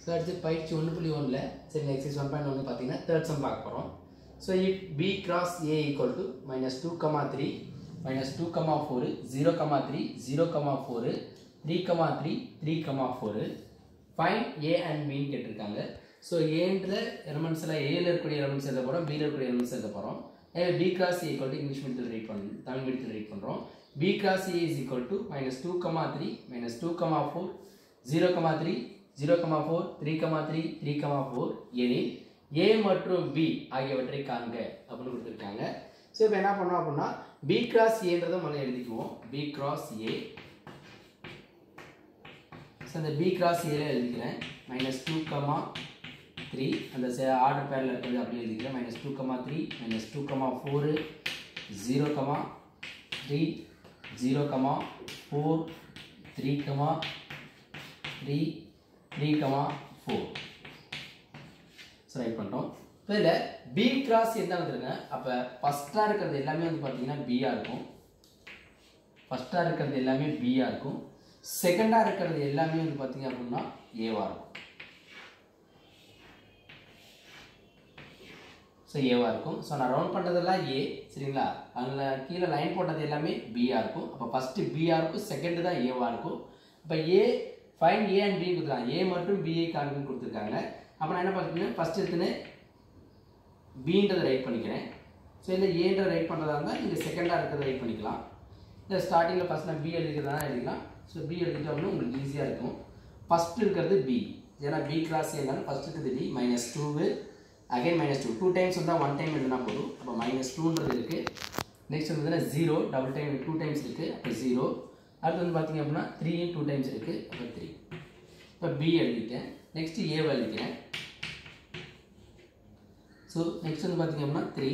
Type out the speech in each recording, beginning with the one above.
so அடுத்து பயிற்சி ஒன்று புள்ளி ஒன்றில் சரி எக்ஸைஸ் ஒன் பாயிண்ட் ஒன்று பார்த்தீங்கன்னா தேர்ட் சம் பார்க்க போகிறோம் so if B cross A equal to minus two comma three minus two comma four zero comma three zero comma four three comma three three comma four find A and பின்னு கேட்டிருக்காங்க so ஏன்ற எலமெண்ட்ஸில் ஏல இருக்கக்கூடிய elements எழுத போகிறோம் பியில் இருக்கக்கூடிய elements எழுத போகிறோம் எனவே B cross A equal to English மீடியத்தில் ரீட் பண்ண தமிழ் மீடியத்தில் ரீட் பண்ணுறோம் B cross A is equal to minus two comma three minus two comma four zero comma three zero comma four three comma three three comma four எனில் A மற்றும் B ஆகியவற்றை காண்க அப்படின்னு கொடுத்துருக்காங்க ஸோ இப்போ என்ன பண்ணோம் அப்படின்னா பி கிராஸ் ஏன்றதை முதல்ல எழுதிக்குவோம் பி கிராஸ் ஏ ஸோ அந்த பி கிராஸ் ஏல எழுதிக்கிறேன் மைனஸ் டூ கமா த்ரீ அந்த ஆர்டர் பேரில் இருக்கிறது அப்படியே எழுதிக்கிறேன் minus two comma three minus two comma four zero comma three zero comma four three comma three three comma four so write பண்ணிட்டோம் இப்போ இதில் பி கிராஸ் என்ன வந்துருங்க அப்போ ஃபஸ்ட்டாக இருக்கிறது எல்லாமே வந்து பார்த்தீங்கன்னா பியாக இருக்கும் ஃபஸ்ட்டாக இருக்கிறது எல்லாமே பியாக இருக்கும் செகண்டாக இருக்கிறது எல்லாமே வந்து பார்த்தீங்க அப்படின்னா ஏவாக இருக்கும் ஸோ ஏவாக இருக்கும் ஸோ நான் ரவுண்ட் பண்ணுறதெல்லாம் ஏ சரிங்களா அதில் கீழே லைன் போட்டது எல்லாமே பியாக இருக்கும் அப்போ ஃபஸ்ட்டு பியாக இருக்கும் செகண்டு தான் ஏவாக இருக்கும் இப்போ A find A and B கொடுத்துருக்காங்க ஏ மற்றும் பிஐ காண்புன்னு கொடுத்துருக்காங்க அப்போ நான் என்ன பார்த்தீங்கன்னா ஃபஸ்ட் எடுத்துன்னு பின்றதை ரைட் பண்ணிக்கிறேன் ஸோ இல்லை ஏன்ற ரைட் பண்ணுறதா இருந்தால் நீங்கள் செகண்டாக இருக்கிறத ரைட் பண்ணிக்கலாம் இல்லை ஸ்டார்டிங்கில் ஃபஸ்ட் நான் பி எழுதிக்கிறதா எழுதிக்கலாம் ஸோ பி எழுதிட்டோம் அப்படின்னா உங்களுக்கு ஈஸியாக இருக்கும் ஃபஸ்ட் இருக்கிறது பி ஏன்னா பி கிளாஸ் என்னன்னா ஃபஸ்ட் இருக்கிறது B minus two again minus two two times வந்தால் ஒன் டைம் எழுதினா போதும் அப்போ மைனஸ் டூன்றது இருக்குது நெக்ஸ்ட் வந்து zero double time two times இருக்குது அப்போ ஜீரோ அடுத்து வந்து பார்த்தீங்க அப்படின்னா த்ரீயும் டூ டைம்ஸ் இருக்குது அப்போ த்ரீ இப்போ பி எழுதிட்டேன் நெக்ஸ்ட்டு ஏவை எழுதிக்கிறேன் ஸோ நெக்ஸ்ட் வந்து பார்த்தீங்க அப்படின்னா த்ரீ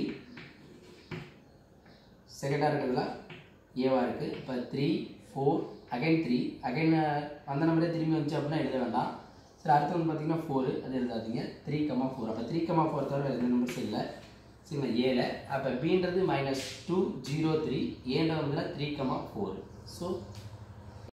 செகண்டாக இருக்கிறதுல ஏவாக இருக்குது இப்போ three four again three again அந்த நம்பரே திரும்பி வந்துச்சு அப்படின்னா எழுத வேண்டாம் சரி அடுத்து வந்து பார்த்தீங்கன்னா ஃபோரு அது எழுதாதீங்க த்ரீ கமா ஃபோர் அப்போ த்ரீ கமா ஃபோர் தவிர எந்த நம்பர்ஸ் இல்லை சரிங்களா ஏழு அப்போ பின்றது மைனஸ் டூ ஜீரோ த்ரீ ஏன்றது வந்து த்ரீ கமா ஃபோர் ஸோ